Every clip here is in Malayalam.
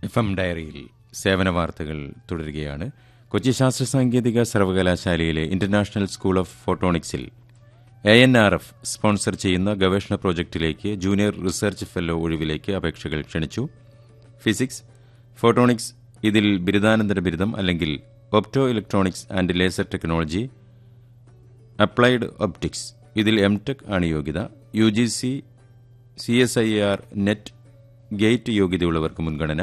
എഫ് എം ഡയറിയിൽ സേവന വാർത്തകൾ തുടരുകയാണ് കൊച്ചി ശാസ്ത്ര സാങ്കേതിക സർവകലാശാലയിലെ ഇന്റർനാഷണൽ സ്കൂൾ ഓഫ് ഫോട്ടോണിക്സിൽ A N R F sponsor ചെയ്യുന്ന ഗവേഷണ പ്രോജക്റ്റിലേക്ക് ജൂനിയർ റിസർച്ച് ഫെല്ലോ ഒഴിവിലേക്ക് അപേക്ഷകൾ ക്ഷണിച്ചു ഫിസിക്സ് ഫോട്ടോണിക്സ് ഇതിൽ ബിരുദാനന്തര ബിരുദം അല്ലെങ്കിൽ opto electronics and laser technology applied optics ഇതിൽ എം ടെക് ആണ് യോഗ്യത U G C C S I R net gate യോഗ്യതയുള്ളവർക്ക് മുൻഗണന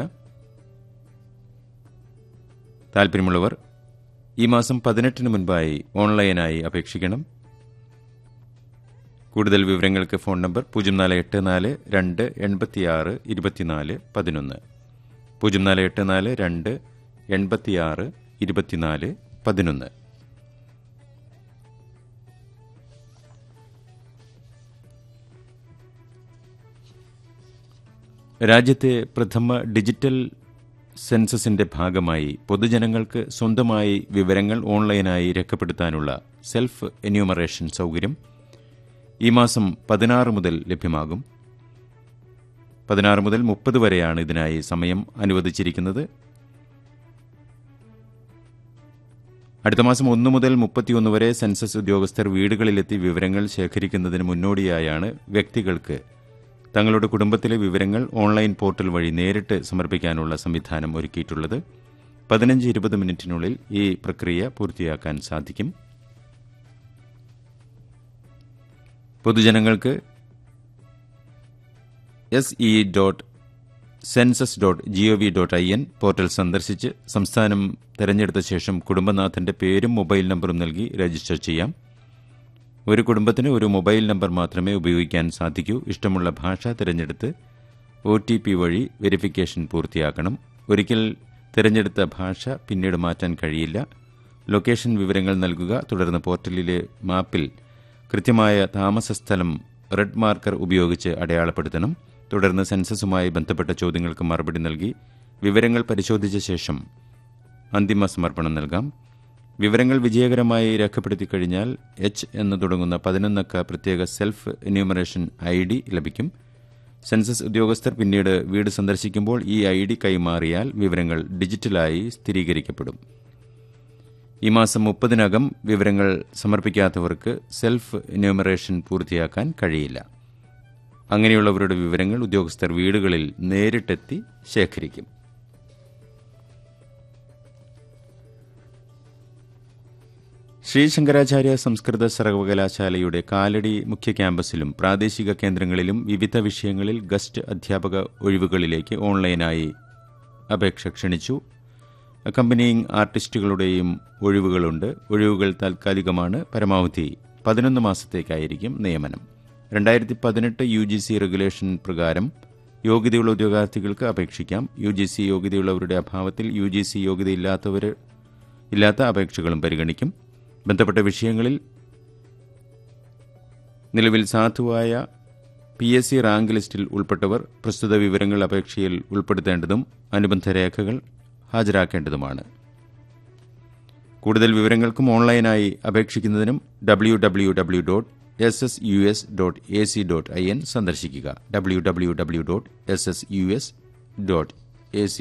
താൽപ്പര്യമുള്ളവർ ഈ മാസം പതിനെട്ടിന് മുൻപായി ഓൺലൈനായി അപേക്ഷിക്കണം കൂടുതൽ വിവരങ്ങൾക്ക് ഫോൺ നമ്പർ പൂജ്യം നാല് എട്ട് നാല് രണ്ട് എൺപത്തിയാറ് ഇരുപത്തിനാല് പതിനൊന്ന് പൂജ്യം നാല് എട്ട് നാല് രണ്ട് എൺപത്തിയാറ് ഇരുപത്തിനാല് പതിനൊന്ന് രാജ്യത്തെ പ്രഥമ ഡിജിറ്റൽ സെൻസസിന്റെ ഭാഗമായി പൊതുജനങ്ങൾക്ക് സ്വന്തമായി വിവരങ്ങൾ ഓൺലൈനായി രേഖപ്പെടുത്താനുള്ള സെൽഫ് എന്യൂമറേഷൻ സൗകര്യം ഈ മാസം പതിനാറ് മുതൽ ലഭ്യമാകും പതിനാറ് മുതൽ മുപ്പത് വരെയാണ് ഇതിനായി സമയം അനുവദിച്ചിരിക്കുന്നത് അടുത്ത മാസം ഒന്ന് മുതൽ മുപ്പത്തിയൊന്ന് വരെ സെൻസസ് ഉദ്യോഗസ്ഥർ വീടുകളിലെത്തി വിവരങ്ങൾ ശേഖരിക്കുന്നതിന് മുന്നോടിയായാണ് വ്യക്തികൾക്ക് തങ്ങളുടെ കുടുംബത്തിലെ വിവരങ്ങൾ ഓൺലൈൻ പോർട്ടൽ വഴി നേരിട്ട് സമർപ്പിക്കാനുള്ള സംവിധാനം ഒരുക്കിയിട്ടുള്ളത് പതിനഞ്ച് ഇരുപത് മിനിറ്റിനുള്ളിൽ ഈ പ്രക്രിയ പൂർത്തിയാക്കാൻ സാധിക്കും പൊതുജനങ്ങൾക്ക് S E dot census dot G O V dot I N portal സന്ദർശിച്ച് സംസ്ഥാനം തെരഞ്ഞെടുത്ത ശേഷം കുടുംബനാഥന്റെ പേരും മൊബൈൽ നമ്പറും നൽകി രജിസ്റ്റർ ചെയ്യാം ഒരു കുടുംബത്തിന് ഒരു മൊബൈൽ നമ്പർ മാത്രമേ ഉപയോഗിക്കാൻ സാധിക്കൂ ഇഷ്ടമുള്ള ഭാഷ തിരഞ്ഞെടുത്ത് ഒ ടി പി വഴി വെരിഫിക്കേഷൻ പൂർത്തിയാക്കണം ഒരിക്കൽ തിരഞ്ഞെടുത്ത ഭാഷ പിന്നീട് മാറ്റാൻ കഴിയില്ല ലൊക്കേഷൻ വിവരങ്ങൾ നൽകുക തുടർന്ന് പോർട്ടലിലെ മാപ്പിൽ കൃത്യമായ താമസസ്ഥലം റെഡ് മാർക്കർ ഉപയോഗിച്ച് അടയാളപ്പെടുത്തണം തുടർന്ന് സെൻസസുമായി ബന്ധപ്പെട്ട ചോദ്യങ്ങൾക്ക് മറുപടി നൽകി വിവരങ്ങൾ പരിശോധിച്ച ശേഷം അന്തിമ സമർപ്പണം നൽകാം വിവരങ്ങൾ വിജയകരമായി രേഖപ്പെടുത്തി കഴിഞ്ഞാൽ എച്ച് എന്ന് തുടങ്ങുന്ന പതിനൊന്നക്ക പ്രത്യേക സെൽഫ് എന്യൂമറേഷൻ ഐ ഡി ലഭിക്കും സെൻസസ് ഉദ്യോഗസ്ഥർ പിന്നീട് വീട് സന്ദർശിക്കുമ്പോൾ ഈ ഐ ഡി കൈമാറിയാൽ വിവരങ്ങൾ ഡിജിറ്റലായി സ്ഥിരീകരിക്കപ്പെടും ഈ മാസം മുപ്പതിനകം വിവരങ്ങൾ സമർപ്പിക്കാത്തവർക്ക് സെൽഫ് എന്യൂമറേഷൻ പൂർത്തിയാക്കാൻ കഴിയില്ല അങ്ങനെയുള്ളവരുടെ വിവരങ്ങൾ ഉദ്യോഗസ്ഥർ വീടുകളിൽ നേരിട്ടെത്തി ശേഖരിക്കും ശ്രീ ശങ്കരാചാര്യ സംസ്കൃത സർവകലാശാലയുടെ കാലടി മുഖ്യ ക്യാമ്പസിലും പ്രാദേശിക കേന്ദ്രങ്ങളിലും വിവിധ വിഷയങ്ങളിൽ ഗസ്റ്റ് അധ്യാപക ഒഴിവുകളിലേക്ക് ഓൺലൈനായി അപേക്ഷ ക്ഷണിച്ചു അക്കമ്പനിയിങ് ആർട്ടിസ്റ്റുകളുടെയും ഒഴിവുകളുണ്ട് ഒഴിവുകൾ താൽക്കാലികമാണ് പരമാവധി പതിനൊന്ന് മാസത്തേക്കായിരിക്കും നിയമനം രണ്ടായിരത്തി പതിനെട്ട് യു ജി സി റെഗുലേഷൻ പ്രകാരം യോഗ്യതയുള്ള ഉദ്യോഗാർത്ഥികൾക്ക് അപേക്ഷിക്കാം യു ജി സി യോഗ്യതയുള്ളവരുടെ അഭാവത്തിൽ യു ജി സി യോഗ്യതയില്ലാത്തവർ ഇല്ലാത്ത അപേക്ഷകളും പരിഗണിക്കും ബന്ധപ്പെട്ട വിഷയങ്ങളിൽ നിലവിൽ സാധുവായ പി എസ് സി റാങ്ക് ലിസ്റ്റിൽ ഉൾപ്പെട്ടവർ പ്രസ്തുത വിവരങ്ങൾ അപേക്ഷയിൽ ഉൾപ്പെടുത്തേണ്ടതും അനുബന്ധ രേഖകൾ ഹാജരാക്കേണ്ടതുമാണ് കൂടുതൽ വിവരങ്ങൾക്കും ഓൺലൈനായി അപേക്ഷിക്കുന്നതിനും W W W dot S S U S dot A C dot I N സന്ദർശിക്കുക W W W dot S S U S dot A C